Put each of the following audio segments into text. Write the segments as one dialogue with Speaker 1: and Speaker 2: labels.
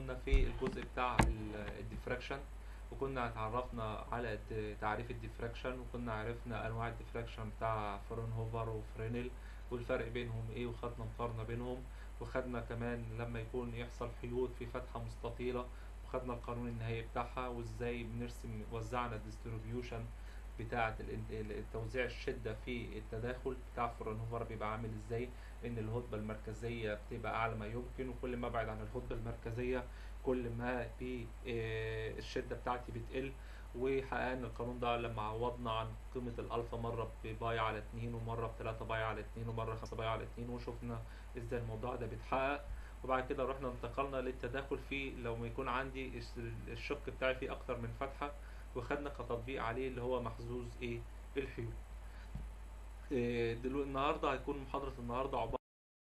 Speaker 1: كنا في الجزء بتاع الديفراكشن وكنا اتعرفنا على الد- تعريف الديفراكشن وكنا عرفنا انواع الديفراكشن بتاع فرونهوفر وفرينل والفرق بينهم ايه وخدنا مقارنة بينهم وخدنا كمان لما يكون يحصل حيود في فتحة مستطيلة وخدنا القانون النهائي بتاعها وازاي بنرسم وزعنا الديستريبيوشن بتاعة ال- ال- توزيع الشدة في التداخل بتاع فرونهوفر بيبقى عامل ازاي ان الهضبة المركزية بتبقى اعلى ما يمكن وكل ما ابعد عن الهضبة المركزية كل ما بي آه، الشدة بتاعتي بتقل وحققنا القانون ده لما عوضنا عن قيمة الألفا مرة بباي على اتنين ومرة بتلاتة باي على اتنين ومرة خمسة باي على اتنين وشفنا ازاي الموضوع ده بيتحقق وبعد كده رحنا انتقلنا للتداخل في لو ما يكون عندي الش- الشق بتاعي فيه أكتر من فتحة وخدنا كتطبيق عليه اللي هو محظوظ ايه الحيول إيه، دلوقتي النهارده هيكون محاضرة النهارده عبارة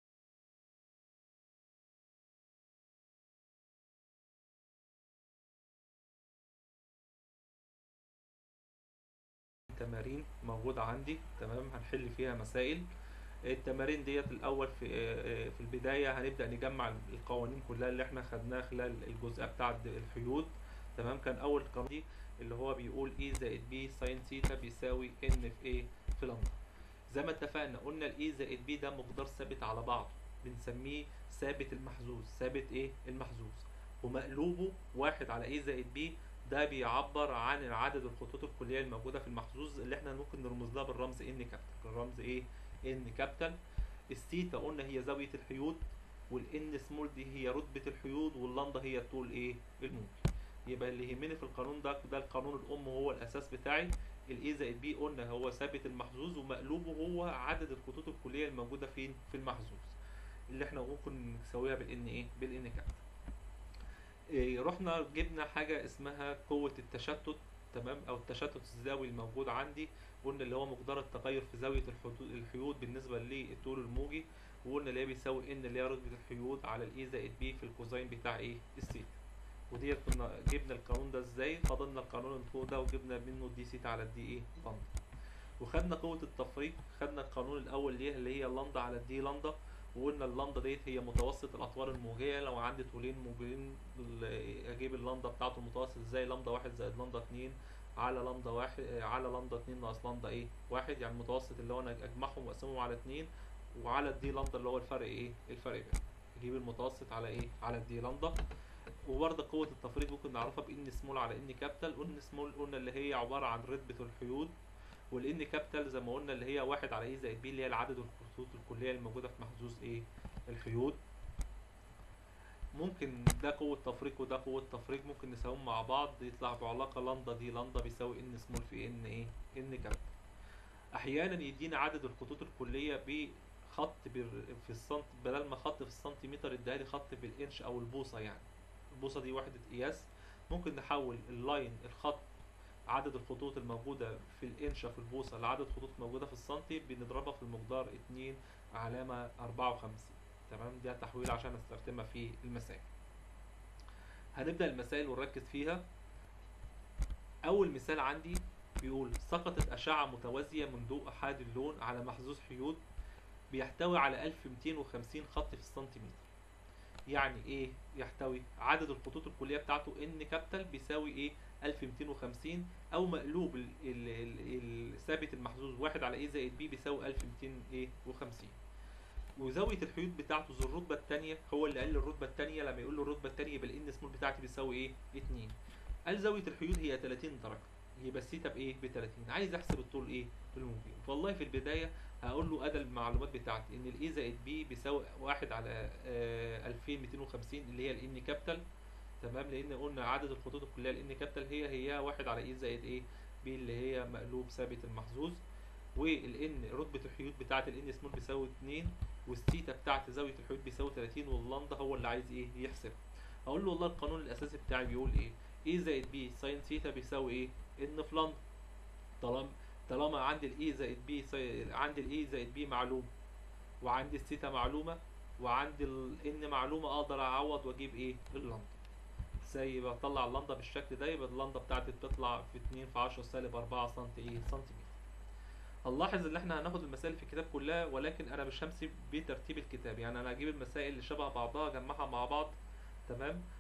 Speaker 1: تمارين موجودة عندي تمام هنحل فيها مسائل التمارين ديت الأول في آه، في البداية هنبدأ نجمع القوانين كلها اللي احنا خدناها خلال الجزء بتاع الد- الحيود تمام كان أول قانون دي اللي هو بيقول E زائد B ساين ثيتا بيساوي N في ايه في لامدا زي ما اتفقنا قلنا ال E زائد B ده مقدار ثابت على بعضه بنسميه ثابت المحظوظ ثابت ايه المحظوظ ومقلوبه واحد على A زائد B ده بيعبر عن عدد الخطوط الكلية الموجودة في المحظوظ اللي احنا ممكن نرمز لها بالرمز ان كابيتال الرمز ايه ان كابيتال الثيتا قلنا هي زاوية الحيود والان سمول دي هي رتبة الحيود واللامدا هي طول ايه الموج يبقى اللي يهمني في القانون ده ده القانون الام هو الاساس بتاعي الاي زائد بي قلنا هو ثابت المحظوظ ومقلوبه هو عدد الخطوط الكلية الموجودة فين في المحظوظ اللي احنا ممكن نسويها بالان ايه بالان كابيتال إيه، رحنا جبنا حاجة اسمها قوة التشتت تمام او التشتت الزاوي الموجود عندي قلنا اللي هو مقدار التغير في زاوية الحدود الحيود بالنسبة للطول الموجي وقلنا اللي هي بيساوي ان اللي هي رتبة الحيود على الاي زائد بي في الكوزين بتاع ايه السيتا ودي كنا جبنا القانون ده ازاي فضلنا القانون اللي فوق ده وجبنا منه دي سيتا على الدي ايه لامدا وخدنا قوة التفريق خدنا القانون الأول ليها اللي هي لامدا على الدي لامدا وقلنا اللامدا ديت هي متوسط الأطوال الموجية لو عندي طولين موجيين ال- أجيب اللامدا بتاعته المتوسط ازاي لامدا واحد زائد لامدا اتنين على لامدا واحد آه، على لامدا اتنين ناقص لامدا ايه واحد يعني المتوسط اللي هو أنا أجمعهم وأقسمهم على اتنين وعلى الدي لامدا اللي هو الفرق ايه الفرق بينهم أجيب المتوسط على ايه على الدي لامدا وبرضه قوة التفريق ممكن نعرفها بإن سمول على إن كابيتال قلنا سمول قلنا اللي هي عبارة عن رتبة الحيود والإن كابيتال زي ما قلنا اللي هي واحد على إيه زائد بي اللي هي العدد الخطوط الكلية الموجودة في محظوظ إيه الحيود ممكن ده قوة تفريق وده قوة تفريق ممكن نساويهم مع بعض يطلع بعلاقة لامدا دي لامدا بيساوي إن سمول في إن إيه إن كابيتال أحيانا يدينا عدد الخطوط الكلية بخط بال- في السنت بدل ما خط في السنتيمتر ادالي خط بالإنش أو البوصة يعني البوصة دي وحدة قياس ممكن نحول اللاين الخط عدد الخطوط الموجودة في الإنشة في البوصة لعدد خطوط موجودة في السنتي بنضربها في المقدار اتنين علامة أربعة وخمسين تمام دي تحويل عشان استخدمها في المسائل هنبدأ المسائل ونركز فيها أول مثال عندي بيقول سقطت أشعة متوازية من ضوء أحاد اللون على محظوظ حيود بيحتوي على 1250 خط في السنتيمتر يعني ايه يحتوي عدد الخطوط الكليه بتاعته ان كابيتال بيساوي ايه 1250 او مقلوب ال- ال- ال- الثابت المحظوظ واحد على ايه زائد بي بيساوي 1250 وزاويه الحيود بتاعته ذو الرتبه الثانيه هو اللي قال لي الرتبه الثانيه لما يقول له الرتبه الثانيه يبقى الان سمول بتاعتي بيساوي ايه 2 قال زاويه الحيود هي 30 درجه يبقى الثيتا بايه ب 30 عايز احسب الطول ايه الموجي والله في البدايه هقول له ادى المعلومات بتاعتي ان الاي زائد بي بيساوي واحد على آه 2250 اللي هي الان كابيتال تمام لان قلنا عدد الخطوط الكليه الان كابيتال هي هي واحد على اي زائد ايه بي اللي هي مقلوب ثابت المحظوظ والان رتبه الحيود بتاعه الان سمول بيساوي 2 والثيتا بتاعه زاويه الحيود بيساوي 30 واللامدا هو اللي عايز ايه يحسبها هقول له والله القانون الاساسي بتاعي بيقول ايه اي زائد بي ساين ثيتا بيساوي ايه ان في لامدا طالما طالما عندي الاي زائد بي عندي الاي زائد بي معلوم وعندي الثيتا معلومه وعندي الان معلومه اقدر اعوض واجيب ايه اللامدا زي بطلع اللامدا بالشكل ده يبقى اللامدا بتاعتي بتطلع في 2 في 10 سالب 4 سم ايه سنتيمتر هنلاحظ ان احنا هناخد المسائل في الكتاب كلها ولكن انا مش همشي بترتيب الكتاب يعني انا هجيب المسائل اللي شبه بعضها اجمعها مع بعض تمام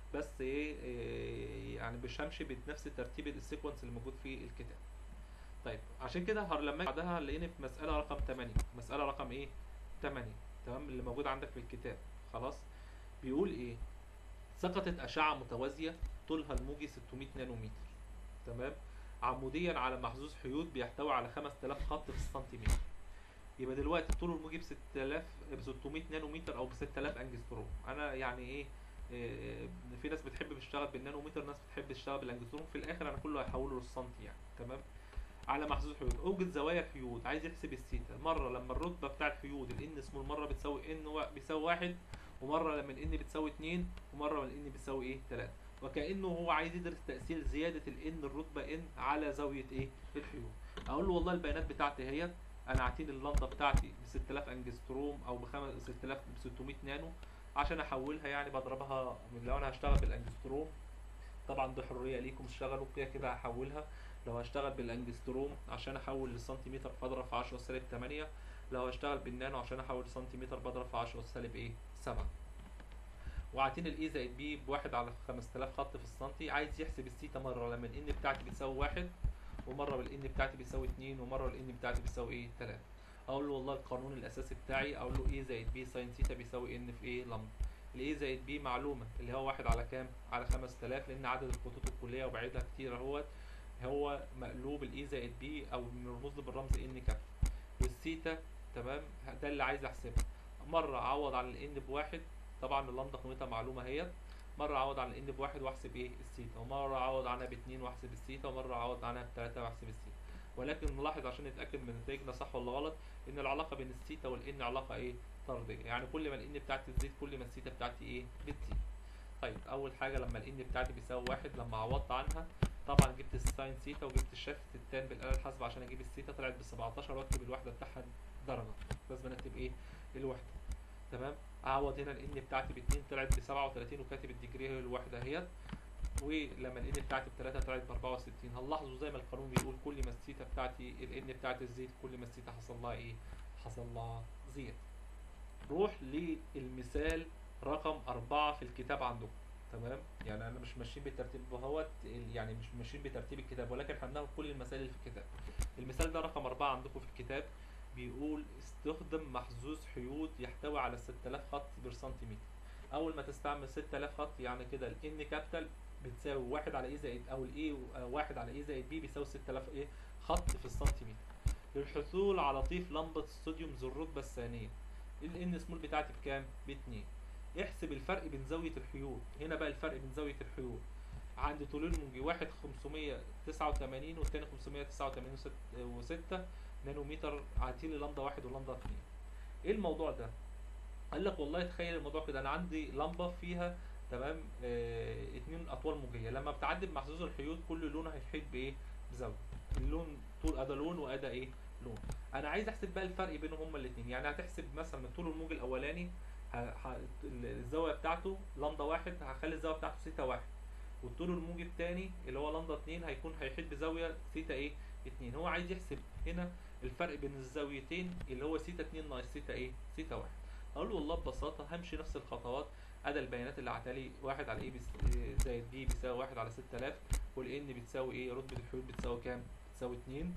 Speaker 1: بس ايه إيه، يعني مش همشي بنفس ترتيب السيكونس اللي موجود في الكتاب طيب عشان كده هر- لما أجي بعدها هنلاقيني في مسألة رقم 8 مسألة رقم ايه 8 تمام اللي موجود عندك في الكتاب خلاص بيقول ايه سقطت أشعة متوازية طولها الموجي 600 نانومتر تمام عموديا على محظوظ حيود بيحتوي على 5000 خط في السنتيمتر يبقى دلوقتي الطول الموجي ب 6000 ب 600 نانومتر او ب 6000 انجستروم انا يعني ايه إيه، في ناس بتحب تشتغل بالنانومتر ناس بتحب تشتغل بالانجستروم في الاخر انا كله هحوله للسنتي يعني تمام على محظوظ حيود اوجد زوايا الحيود عايز يحسب الثيتا مره لما الرتبه بتاع الحيود الان سمول مره بتساوي ان و- بيساوي واحد ومره لما الان بتساوي اتنين ومره لما الان بتساوي ايه تلاته وكانه هو عايز يدرس تاثير زياده الان الرتبه ان على زاويه ايه الحيود اقول له والله البيانات بتاعتي هي انا عاطيني اللندا بتاعتي ب 6000 انجستروم او ب 6000 ب 600 نانو عشان احولها يعني بضربها من لو انا هشتغل بالانجستروم طبعا دي حريه ليكم اشتغلوا كده كده هحولها لو هشتغل بالانجستروم عشان احول للسنتيمتر بضرب في 10 سالب 8 لو هشتغل بالنانو عشان احول لسنتيمتر بضرب في 10 سالب ايه 7 وعاطيني الاي زائد بي بواحد على 5000 خط في السنتي عايز يحسب الثيتا مره لما الان بتاعتي بتساوي واحد ومره بالان بتاعتي بيساوي 2 ومره الان بتاعتي بيساوي ايه 3 اقول له والله القانون الاساسي بتاعي اقول له ايه زائد بي ساين ثيتا بيساوي ان في ايه لمبدا الايه زائد بي معلومه اللي هو واحد على كام على 5000 لان عدد الخطوط الكليه وبعيدها كتير اهوت هو مقلوب الاي زائد بي او مرموز له بالرمز ان كاب والثيتا تمام ده اللي عايز احسبها مره اعوض عن الان بواحد طبعا اللمبدا قيمتها معلومه اهي مره اعوض عن الان بواحد واحسب ايه الثيتا ومره اعوض عنها باتنين واحسب الثيتا ومره اعوض عنها بتلاته واحسب الثيتا ولكن نلاحظ عشان نتاكد من نتائجنا صح ولا غلط ان العلاقه بين الثيتا والان علاقه ايه طرديه يعني كل ما الان بتاعتي تزيد كل ما الثيتا بتاعتي ايه بتزيد طيب اول حاجه لما الان بتاعتي بيساوي واحد لما عوضت عنها طبعا جبت الساين ثيتا وجبت الشفت التان بالاله الحاسبه عشان اجيب الثيتا طلعت ب 17 واكتب الوحده بتاعها درجه لازم اكتب ايه الوحده تمام اعوض هنا الان بتاعتي ب 2 طلعت ب 37 وكاتب الديجري هي الوحده اهيت ولما الان بتاعتي ب 3 طلعت ب 64 هنلاحظوا زي ما القانون بيقول كل ما الثيتا بتاعتي الان بتاعتي تزيد كل ما الثيتا حصل لها ايه حصل لها زياده روح للمثال رقم أربعة في الكتاب عندكم تمام يعني انا مش ماشيين بالترتيب اهوت يعني مش ماشيين بترتيب الكتاب ولكن احنا بناخد كل المسائل اللي في الكتاب المثال ده رقم أربعة عندكم في الكتاب بيقول استخدم محظوظ حيود يحتوي على 6000 خط بير سنتيمتر اول ما تستعمل 6000 خط يعني كده الان كابيتال بتساوي واحد على اي زائد او الاي واحد على اي زائد بي بيساوي 6000 ايه خط في السنتيمتر للحصول على طيف لمبة الصوديوم ذو الرتبة الثانية الان سمول بتاعتي بكام؟ باتنين احسب الفرق بين زاوية الحيود هنا بقى الفرق بين زاوية الحيود عند طولين موجي واحد 589 والتاني 589 وست- وستة نانومتر عاطين لي لمبة واحد ولمبة اتنين ايه الموضوع ده؟ قال لك والله تخيل الموضوع كده انا عندي لمبة فيها تمام اه اتنين اطوال موجية لما بتعدي بمحظوظ الحيود كل لون هيحيط بايه؟ بزاوية اللون طول ادا لون وادا ايه؟ لون انا عايز احسب بقى الفرق بينهم هما الاثنين يعني هتحسب مثلا من طول الموج الاولاني ه... ه... الزاويه بتاعته لمده واحد هخلي الزاويه بتاعته سيتا واحد والطول الموج الثاني اللي هو لمده اتنين هيكون هيحيط بزاويه سيتا ايه اتنين هو عايز يحسب هنا الفرق بين الزاويتين اللي هو سيتا اتنين ناقص سيتا ايه سيتا واحد اقول له والله ببساطه همشي نفس الخطوات ادى البيانات اللي عتالي واحد على ايه بس... زائد بي بيساوي واحد على 6000 والان بتساوي ايه رتبه الحيود بتساوي كام بتساوي اتنين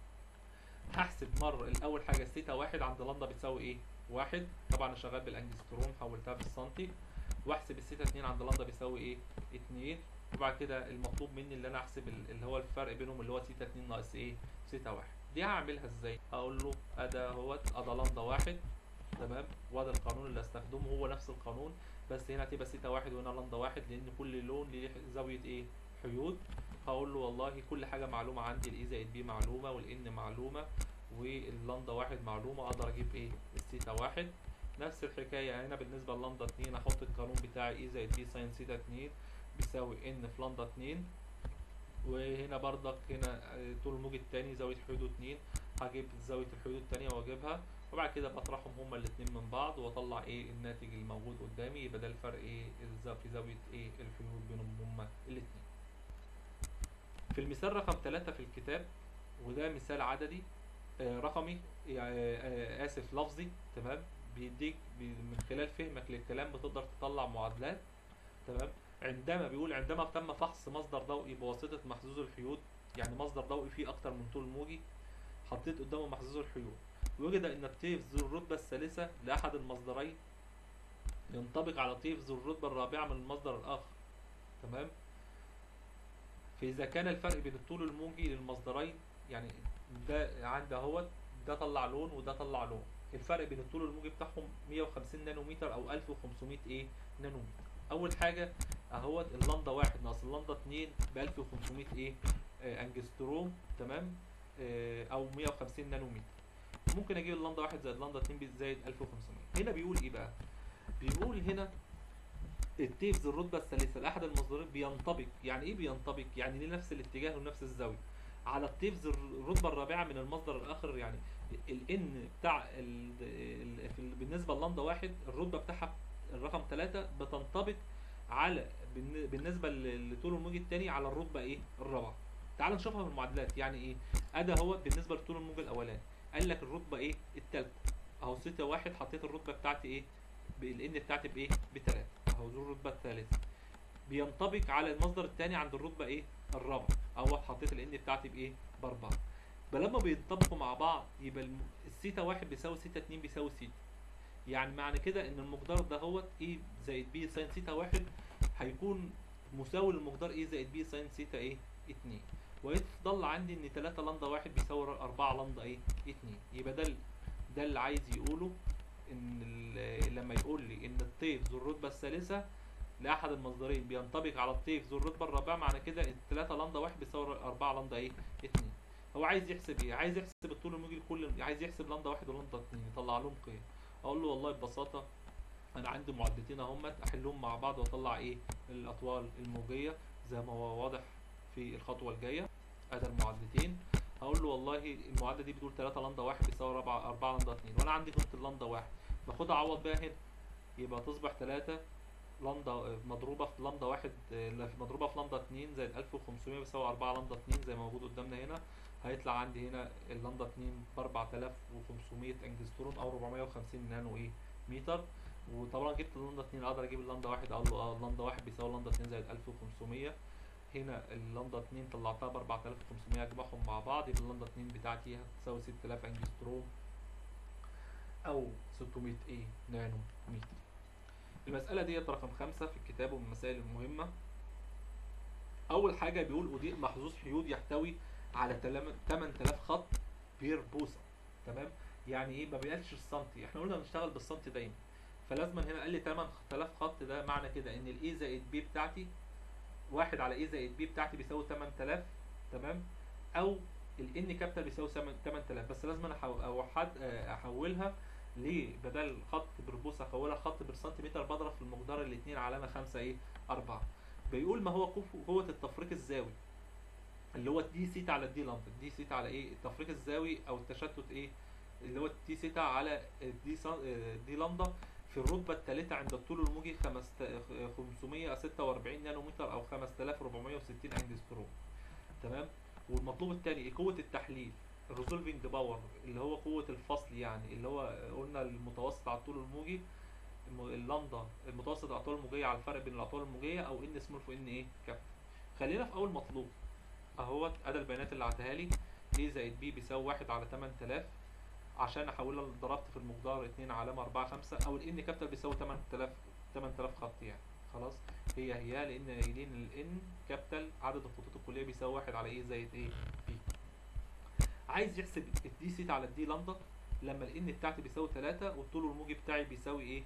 Speaker 1: هحسب مرة الأول حاجة الثيتا واحد عند لمدة بتساوي إيه؟ واحد طبعا أنا شغال بالأنجستروم حولتها بالسنتي وأحسب الثيتا اتنين عند لمدة بيساوي إيه؟ اتنين وبعد كده المطلوب مني اللي أنا أحسب ال- اللي هو الفرق بينهم اللي هو ثيتا اتنين ناقص إيه؟ ثيتا واحد دي هعملها إزاي؟ هقول له أدا اهوت أدا لمدة واحد تمام وده القانون اللي هستخدمه هو نفس القانون بس هنا هتبقى ثيتا واحد وهنا لمدة واحد لأن كل لون ليه زاوية إيه؟ حيود هقول له والله كل حاجة معلومة عندي الاي زائد بي معلومة والان معلومة واللندا واحد معلومة اقدر اجيب ايه الثيتا واحد نفس الحكاية هنا بالنسبة للندا اتنين احط القانون بتاعي اي زائد بي ساين ثيتا اتنين بيساوي ان في لندا اتنين وهنا برضك هنا آه، طول الموج التاني زاوية حدوده اتنين هجيب زاوية الحدود التانية واجيبها وبعد كده بطرحهم هما الاتنين من بعض واطلع ايه الناتج الموجود قدامي يبقى ده الفرق ايه الزا- في زاوية ايه الحدود بينهم هما الاتنين في المثال رقم ثلاثة في الكتاب وده مثال عددي آه، رقمي يعني آه، آسف لفظي تمام بيديك بي- من خلال فهمك للكلام بتقدر تطلع معادلات تمام عندما بيقول عندما تم فحص مصدر ضوئي بواسطة محظوظ الحيود يعني مصدر ضوئي فيه أكتر من طول موجي حطيت قدامه محظوظ الحيود وجد أن الطيف ذو الرتبة الثالثة لأحد المصدرين ينطبق على طيف ذو الرتبة الرابعة من المصدر الآخر تمام فإذا كان الفرق بين الطول الموجي للمصدرين يعني ده عندي اهوت ده طلع لون وده طلع لون الفرق بين الطول الموجي بتاعهم 150 نانومتر او 1500 ايه نانومتر اول حاجه اهوت اللندا واحد ناقص اللندا اتنين ب 1500 ايه آه انجستروم تمام آه او 150 نانومتر ممكن اجيب اللندا واحد زائد اللندا اتنين زائد 1500 هنا بيقول ايه بقى بيقول هنا التيف ذو الرتبه الثالثه لاحد المصدرين بينطبق يعني ايه بينطبق يعني ليه نفس الاتجاه ونفس الزاويه على التيف ذو الرتبه الرابعه من المصدر الاخر يعني الان بتاع ال ال في ال- بالنسبه للندا واحد الرتبه بتاعها الرقم ثلاثة بتنطبق على بالن- بالنسبه ل- لطول الموج الثاني على الرتبه ايه الرابعه تعال نشوفها في المعادلات يعني ايه ادي هو بالنسبه لطول الموج الاولاني قال لك الرتبه ايه الثالثه اهو سيتا واحد حطيت الرتبه بتاعتي ايه الان بتاعتي بايه بثلاثه اهو دي الرتبه الثالثه بينطبق على المصدر الثاني عند الرتبه ايه الرابعه اهو حطيت الان بتاعتي بايه باربعه فلما بينطبقوا مع بعض يبقى الم- السيتا واحد بيساوي سيتا اتنين بيساوي سيتا يعني معنى كده ان المقدار ده هو ايه زائد بي ساين سيتا واحد هيكون مساوي للمقدار ايه زائد بي ساين سيتا ايه اتنين ويفضل عندي ان تلاتة لندا واحد بيساوي أربعة لندا ايه اتنين يبقى ده ال- ده اللي عايز يقوله ان ال- لما يقول لي ان الطيف ذو الرتبة الثالثة لأحد المصدرين بينطبق على الطيف ذو الرتبة الرابعة معنى كده ان تلاتة لندا واحد بيساوي أربعة لندا ايه اتنين هو عايز يحسب ايه عايز يحسب الطول الموجي لكل عايز يحسب لندا واحد ولندا اتنين يطلع لهم قيم اقول له والله ببساطه انا عندي معادلتين اهمت احلهم مع بعض واطلع ايه الاطوال الموجيه زي ما هو واضح في الخطوه الجايه ادي المعادلتين هقول له والله المعادله دي بتقول 3 لندا واحد بيساوي 4 4 لندا 2 وانا عندي قيمه اللندا واحد باخدها اعوض بيها هنا يبقى تصبح 3 لندا مضروبه في لندا واحد آه، لا، في- مضروبه في لندا 2 زائد 1500 بيساوي 4 لندا 2 زي ما موجود قدامنا هنا هيطلع عندي هنا اللندا 2 ب 4500 انجستروم او 450 نانو ايه متر وطبعا جبت اللندا 2 اقدر اجيب اللندا واحد اقول له اه اللندا واحد بيساوي اللندا 2 زائد 1500 هنا اللندا 2 طلعتها ب 4500 اجمعهم مع بعض يبقى اللندا 2 بتاعتي هتساوي 6000 انجستروم او 600 ايه نانو متر المسألة ديت رقم خمسة في الكتاب ومن المسائل المهمة أول حاجة بيقول أدير محظوظ حيود يحتوي على تلام- 8000 خط بير بوصة تمام يعني إيه ما بيقالش السنتي إحنا قلنا بنشتغل بالسنتي دايما فلازما هنا قال لي 8000 خط ده معنى كده إن الإي زائد بي بتاعتي واحد على إي زائد بي بتاعتي بيساوي 8000 تمام أو الإن كابيتال بيساوي 8000 بس لازم أنا أحو- أوحد أحولها ليه بدل خط بربوس احولها خط بالسنتيمتر بضرب في المقدار الاثنين علامه خمسة ايه أربعة بيقول ما هو قوة- قوة التفريق الزاوي اللي هو دي سيتا على دي لامدا دي سيتا على ايه التفريق الزاوي او التشتت ايه اللي هو دي سيتا على دي صن- دي لامدا في الرتبة الثالثة عند الطول الموجي خمس 546 نانومتر او 5460 انجستروم تمام والمطلوب الثاني قوة التحليل الريزولفنج باور اللي هو قوة الفصل يعني اللي هو قلنا المتوسط على الطول الموجي الم- اللامدا المتوسط على الأطوال الموجية على الفرق بين الأطوال الموجية أو إن سمول في إن إيه كاب خلينا في أول مطلوب أهوت أدي البيانات اللي عطاها لي A زائد B بيساوي واحد على 8000 عشان أحولها ضربت في المقدار 2 علامة 4 5 أو الإن كابيتال بيساوي 8000 8000 خط يعني خلاص هي هي لأن قايلين الإن كابيتال عدد الخطوط الكلية بيساوي واحد على إيه زائد إيه B عايز يحسب الدي سيتا على الدي لامدا لما الان بتاعتي بيساوي 3 والطول الموجي بتاعي بيساوي ايه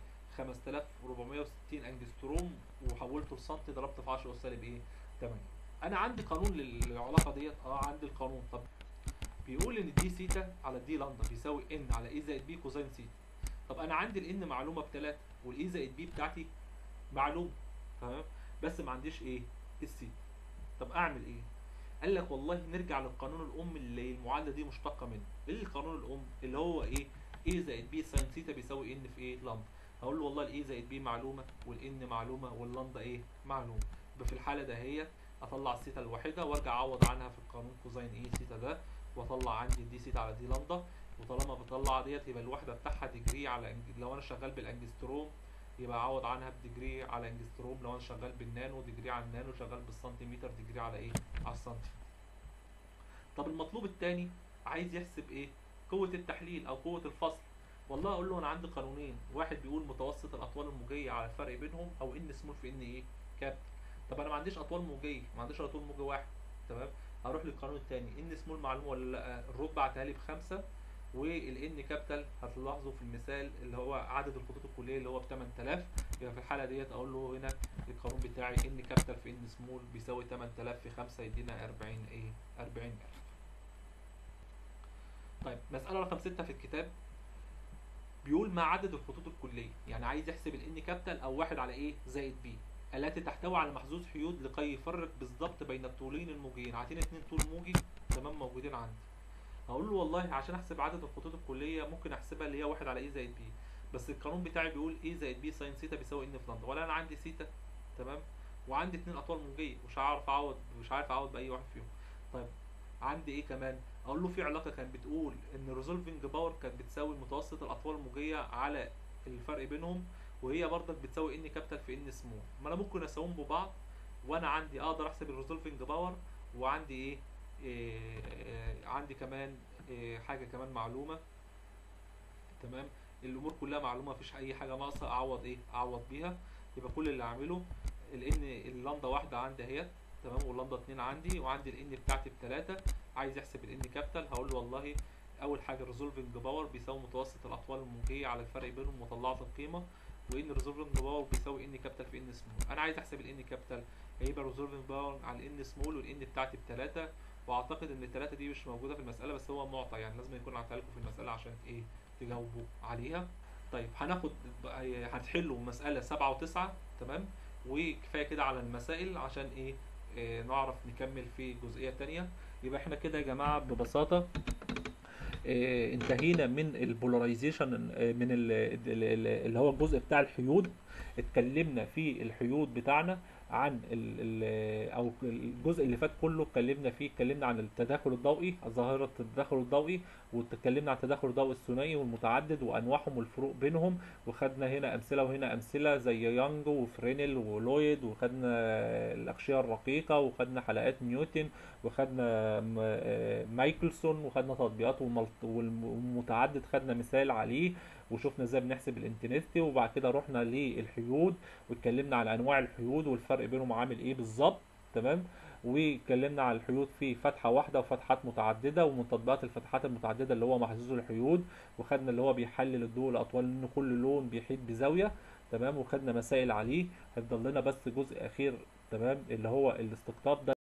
Speaker 1: 5460 انجستروم وحولته لسنتي ضربت في 10 اس سالب ايه 8 انا عندي قانون للعلاقه ديت اه عندي القانون طب بيقول ان دي سيتا على دي لامدا بيساوي ان على اي زائد بي كوزين سيتا طب انا عندي الان معلومه بثلاثه والاي زائد بي بتاعتي معلومه تمام بس ما عنديش ايه السيتا طب اعمل ايه قال لك والله نرجع للقانون الام اللي المعادله دي مشتقه منه ايه القانون الام اللي هو ايه a زائد b ساين ثيتا بيساوي ان في ايه لامدا هقول له والله الاي زائد b معلومه والان معلومه واللامدا ايه معلومه يبقى في الحاله دهيت اطلع الثيتا الواحده وارجع اعوض عنها في القانون كوزين ايه ثيتا ده واطلع عندي دي ثيتا على دي لامدا وطالما بطلع ديت يبقى الوحده بتاعها ديجري على أنج... لو انا شغال بالانجستروم يبقى اعوض عنها بديجري على انجستروم لو انا شغال بالنانو ديجري على النانو شغال بالسنتيمتر ديجري على ايه على السنتي طب المطلوب الثاني عايز يحسب ايه قوة التحليل او قوة الفصل والله اقول له انا عندي قانونين واحد بيقول متوسط الاطوال الموجية على الفرق بينهم او ان سمول في ان ايه كاب طب انا ما عنديش اطوال موجية ما عنديش اطوال موجة واحد تمام هروح للقانون الثاني ان سمول معلومة ولا لا الرب بعتها لي بخمسة والان كابيتال هتلاحظوا في المثال اللي هو عدد الخطوط الكليه اللي هو ب 8000 يبقى في الحاله ديت اقول له هنا القانون بتاعي ان كابيتال في ان سمول بيساوي 8000 في 5 يدينا 40 ايه 40000 طيب مساله رقم 6 في الكتاب بيقول ما عدد الخطوط الكليه يعني عايز يحسب الان كابيتال او واحد على ايه زائد بي التي تحتوي على محظوظ حيود لكي يفرق بالظبط بين الطولين الموجيين عاطين اتنين طول موجي تمام موجودين عندي هقول له والله عشان احسب عدد الخطوط الكليه ممكن احسبها اللي هي واحد على ايه زائد بي بس القانون بتاعي بيقول ايه زائد بي ساين سيتا بيساوي ان في لندا ولا انا عندي سيتا تمام وعندي اتنين اطوال موجيه مش هعرف اعوض مش عارف اعوض باي واحد فيهم طيب عندي ايه كمان اقول له في علاقه كانت بتقول ان الريزولفنج باور كانت بتساوي متوسط الاطوال الموجيه على الفرق بينهم وهي برضك بتساوي ان كابيتال في ان سمول ما انا ممكن اساويهم ببعض وانا عندي اقدر احسب الريزولفنج باور وعندي ايه, إيه, إيه عندي كمان إيه حاجه كمان معلومه تمام الامور كلها معلومه مفيش اي حاجه ناقصه اعوض ايه اعوض بيها يبقى كل اللي اعمله الان اللامدا واحده عندي اهيت تمام واللامدا اتنين عندي وعندي الان بتاعتي بتلاته عايز احسب الان كابيتال هقول له والله اول حاجه الريزولفنج باور بيساوي متوسط الاطوال الموجيه على الفرق بينهم وطلعت القيمه وان الريزولفنج باور بيساوي ان كابيتال في ان سمول انا عايز احسب الان كابيتال هيبقى الريزولفنج باور على الان سمول والان بتاعتي بتلاته واعتقد ان الثلاثه دي مش موجوده في المساله بس هو معطى يعني لازم يكون عطيها لكم في المساله عشان ايه تجاوبوا عليها طيب هناخد هتحلوا مساله سبعة وتسعة تمام وكفايه كده على المسائل عشان ايه, إيه نعرف نكمل في جزئيه تانية يبقى احنا كده يا جماعه ببساطه إيه انتهينا من البولاريزيشن من اللي هو الجزء بتاع الحيود اتكلمنا في الحيود بتاعنا عن ال ال او الجزء اللي فات كله اتكلمنا فيه اتكلمنا عن التداخل الضوئي ظاهره التداخل الضوئي واتكلمنا عن التداخل الضوئي الثنائي والمتعدد وانواعهم والفروق بينهم وخدنا هنا امثله وهنا امثله زي يانج وفرينل ولويد وخدنا الاغشيه الرقيقه وخدنا حلقات نيوتن وخدنا مايكلسون وخدنا تطبيقات والمتعدد خدنا مثال عليه وشفنا ازاي بنحسب الانتنستي وبعد كده رحنا للحيود واتكلمنا على انواع الحيود والفرق بينهم عامل ايه بالظبط تمام واتكلمنا على الحيود في فتحة واحدة وفتحات متعددة ومن تطبيقات الفتحات المتعددة اللي هو محظوظ الحيود وخدنا اللي هو بيحلل الضوء لأطوال لأن كل لون بيحيط بزاوية تمام وخدنا مسائل عليه هيفضل لنا بس جزء أخير تمام اللي هو الاستقطاب ده